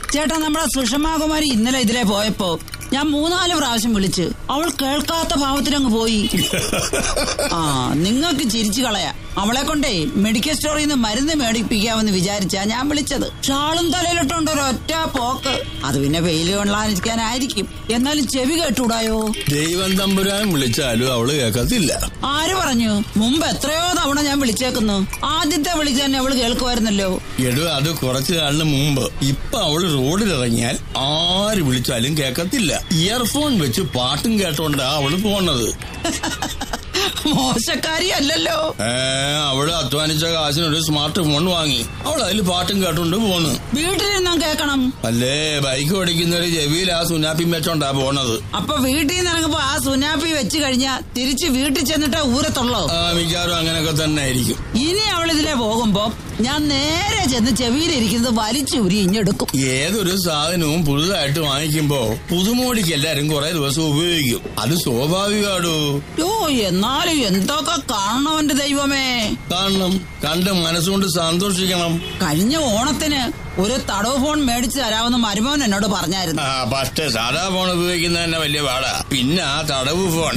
ചേട്ടാ നമ്മുടെ സുഷമാകുമാരി ഇന്നലെ ഇതിലെ പോയപ്പോ ഞാൻ മൂന്നാല് പ്രാവശ്യം വിളിച്ച് അവൾ കേൾക്കാത്ത ഭാവത്തിലങ്ങ് പോയി ആ നിങ്ങൾക്ക് ചിരിച്ചു കളയാ അവളെ കൊണ്ടേ മെഡിക്കൽ സ്റ്റോറിൽ നിന്ന് മരുന്ന് മേടിപ്പിക്കാമെന്ന് വിചാരിച്ചാ ഞാൻ വിളിച്ചത് ഷാളും തലയിലിട്ടുണ്ട് ഒരൊറ്റ പോക്ക് അത് പിന്നെ വെയിൽ കൊള്ളാനിരിക്കാനായിരിക്കും എന്നാലും ചെവി കേട്ടൂടായോ ദൈവം തമ്പുരാൻ വിളിച്ചാലും അവള് കേൾക്കത്തില്ല ആര് പറഞ്ഞു മുമ്പ് എത്രയോ തവണ ഞാൻ വിളിച്ചേക്കുന്നു ആദ്യത്തെ വിളിച്ച് തന്നെ അവള് കേൾക്കുമായിരുന്നല്ലോ എടോ അത് കുറച്ചു കാലിന് മുമ്പ് ഇപ്പൊ അവള് റോഡിലിറങ്ങിയാൽ ആര് വിളിച്ചാലും കേൾക്കത്തില്ല ഇയർഫോൺ വെച്ച് പാട്ടും കേട്ടോണ്ടാ അവള് പോണത് മോശക്കാരി അല്ലല്ലോ ഏ അവള് അധ്വാനിച്ച കാശിനൊരു സ്മാർട്ട് ഫോൺ വാങ്ങി അവൾ അതിൽ പാട്ടും കേട്ടോണ്ട് പോണ് വീട്ടിലിരുന്നും കേക്കണം അല്ലേ ബൈക്ക് ഓടിക്കുന്നവര് ചെവിയിൽ ആ സുനാപ്പിം വെച്ചോണ്ടാ പോണത് അപ്പൊ വീട്ടിൽ നിന്ന് ഇറങ്ങുമ്പോ ആ സുനാപ്പി വെച്ച് കഴിഞ്ഞാ തിരിച്ച് വീട്ടിൽ ചെന്നിട്ട് ഊരത്തുള്ളോ ആ മിക്കവാറും അങ്ങനെയൊക്കെ തന്നെ ആയിരിക്കും ഇനി അവൾ ഇതിലെ പോകുമ്പോ ഞാൻ നേരെ ചെന്ന് ചെവിയിലിരിക്കുന്നത് വലിച്ചൂരി ഇഞ്ഞെടുക്കും ഏതൊരു സാധനവും പുതുതായിട്ട് വാങ്ങിക്കുമ്പോ പുതുമോടിക്ക് എല്ലാരും കുറെ ദിവസം ഉപയോഗിക്കും അത് സ്വാഭാവികമാടോ യോ എന്നാലും എന്തൊക്കെ കാണണം എന്റെ ദൈവമേ കാണണം കണ്ട് മനസ്സുകൊണ്ട് സന്തോഷിക്കണം കഴിഞ്ഞ ഓണത്തിന് ഒരു തടവ് ഫോൺ മേടിച്ചു തരാമെന്ന് മരുമോൻ എന്നോട് പറഞ്ഞായിരുന്നു ആ പക്ഷേ സാധാ ഫോൺ ഉപയോഗിക്കുന്ന തന്നെ വലിയ പാടാ പിന്നെ ആ തടവ് ഫോൺ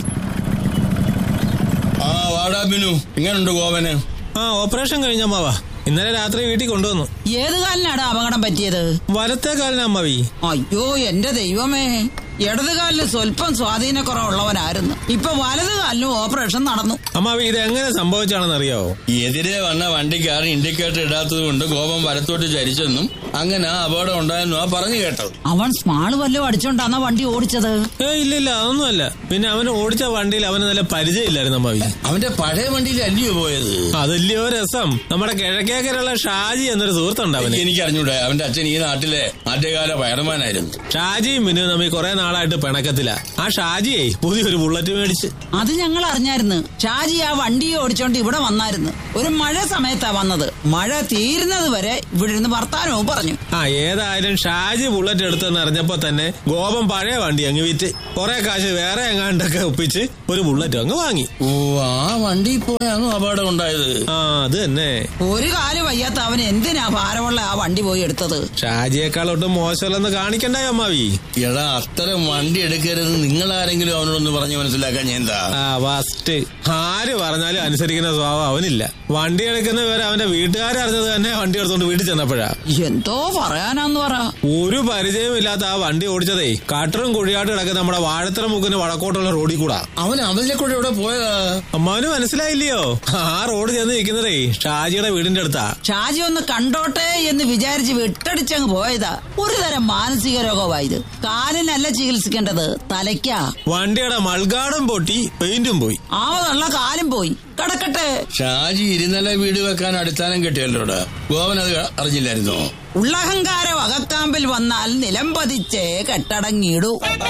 ആ വാടാ ബിനു എങ്ങനുണ്ട് ഗോവന് ആ ഓപ്പറേഷൻ കഴിഞ്ഞ അമ്മാവാ ഇന്നലെ രാത്രി വീട്ടിൽ കൊണ്ടുവന്നു ഏത് കാലിനാടാ അപകടം പറ്റിയത് വലത്തെ കാലിന് അമ്മാവി അയ്യോ എന്റെ ദൈവമേ ഇടത് കാലിന് സ്വല്പം സ്വാധീനക്കുറവുള്ളവനായിരുന്നു ഇപ്പൊ വലത് കാലിനും ഓപ്പറേഷൻ നടന്നു അമ്മാവി ഇത് എങ്ങനെ സംഭവിച്ചാണെന്ന് അറിയാവോ എതിരെ വന്ന വണ്ടിക്കാരൻ ഇൻഡിക്കേറ്റർ ഇടാത്തത് കൊണ്ട് കോപം വലത്തോട്ട് ചരിച്ചെന്നും അങ്ങനെ ആ അപകടം ഉണ്ടായെന്നും ആ പറഞ്ഞു കേട്ടത് അവൻ സ്മാള് വല്ലതും അടിച്ചോണ്ടാന്ന വണ്ടി ഓടിച്ചത് ഏ ഇല്ല ഇല്ല അതൊന്നുമല്ല പിന്നെ അവന് ഓടിച്ച വണ്ടിയിൽ അവന് നല്ല പരിചയമില്ലായിരുന്നു അമ്മാവി അവന്റെ പഴയ വണ്ടിയിൽ അല്ലയോ പോയത് അതല്ലയോ രസം നമ്മുടെ കിഴക്കേക്കരുള്ള ഷാജി എന്നൊരു സുഹൃത്തുണ്ട് അവന് എനിക്ക് അറിഞ്ഞൂടെ അവന്റെ അച്ഛൻ ഈ നാട്ടിലെ ആദ്യകാല ഫയർമാനായിരുന്നു ഷാജിയും പിന്നെ നമ്മി കുറെ നാളായിട്ട് പിണക്കത്തില്ല ആ ഷാജിയെ പുതിയൊരു ബുള്ളറ്റ് മേടിച്ച് അത് ഞങ്ങൾ അറിഞ്ഞായിരുന്നു ഷാജി ആ വണ്ടി ഓടിച്ചോണ്ട് ഇവിടെ വന്നായിരുന്നു ഒരു മഴ സമയത്താ വന്നത് മഴ തീരുന്നത് വരെ ഇവിടെ ഇരുന്ന് വർത്താനവും പറഞ്ഞു ആ ഏതായാലും ഷാജി ബുള്ളറ്റ് എടുത്തെന്ന് അറിഞ്ഞപ്പോ തന്നെ ഗോപം പഴയ വണ്ടി അങ്ങ് വിറ്റ് കുറെ കാശ് വേറെ എങ്ങാണ്ടൊക്കെ ഒപ്പിച്ച് ഒരു ബുള്ളറ്റ് അങ്ങ് വാങ്ങി ഓ ആ വണ്ടി പോയാണോ അപകടം ഉണ്ടായത് ആ അത് തന്നെ ഒരു കാല് വയ്യാത്ത അവൻ എന്തിനാ ഭാരമുള്ള ആ വണ്ടി പോയി എടുത്തത് ഷാജിയേക്കാൾ ഒട്ടും മോശമല്ലെന്ന് കാണിക്കണ്ടായോ അമ്മാവി എടാ അത്തരം വണ്ടി എടുക്കരുത് നിങ്ങൾ ആരെങ്കിലും അവനോടൊന്ന് പറഞ്ഞു മനസ്സിലാക്കാൻ ഞാൻ എന്താ ആ ഫസ്റ്റ് ആര് പറഞ്ഞാലും അനുസരിക്കുന്ന സ്വഭാവം അവനില്ല വണ്ടി എടുക്കുന്ന വിവരം അവന്റെ വീട്ടുകാരെ അറിഞ്ഞത് തന്നെ വണ്ടി എടുത്തോണ്ട് വീട്ടിൽ ചെന്നപ്പോഴാ എന്തോ പറയാനാന്ന് പറ ഒരു പരിചയമില്ലാത്ത ആ വണ്ടി ഓടിച്ചതേ കാട്ടറും കുഴിയാട്ട് കിടക്കുന്ന നമ്മുടെ വാഴത്തറ മുക്കിന് വടക്കോട്ടുള്ള റോഡിൽ കൂടാ അവൻ അവന്റെ കൂടെ എവിടെ പോയതാ അമ്മാവന് മനസ്സിലായില്ലയോ ആ റോഡ് ചെന്ന് നിൽക്കുന്നതേ ഷാജിയുടെ വീടിന്റെ അടുത്താ ഷാജി ഒന്ന് കണ്ടോട്ടെ എന്ന് വിചാരിച്ച് വിട്ടടിച്ചങ്ങ് പോയതാ ഒരു തരം മാനസിക രോഗമായത് കാലിനല്ല ചികിത്സിക്കേണ്ടത് തലയ്ക്കാ വണ്ടിയുടെ മൾഗാടം പൊട്ടി പെയിന്റും പോയി ആവതുള്ള കാലും പോയി കിടക്കട്ടെ ഷാജി ഇരുനില വീട് വെക്കാൻ അടിസ്ഥാനം കിട്ടിയല്ലോടാ ഗോവൻ അത് അറിഞ്ഞില്ലായിരുന്നോ ഉള്ളഹങ്കാരം അകക്കാമ്പിൽ വന്നാൽ നിലം പതിച്ചേ കെട്ടടങ്ങിയിടൂ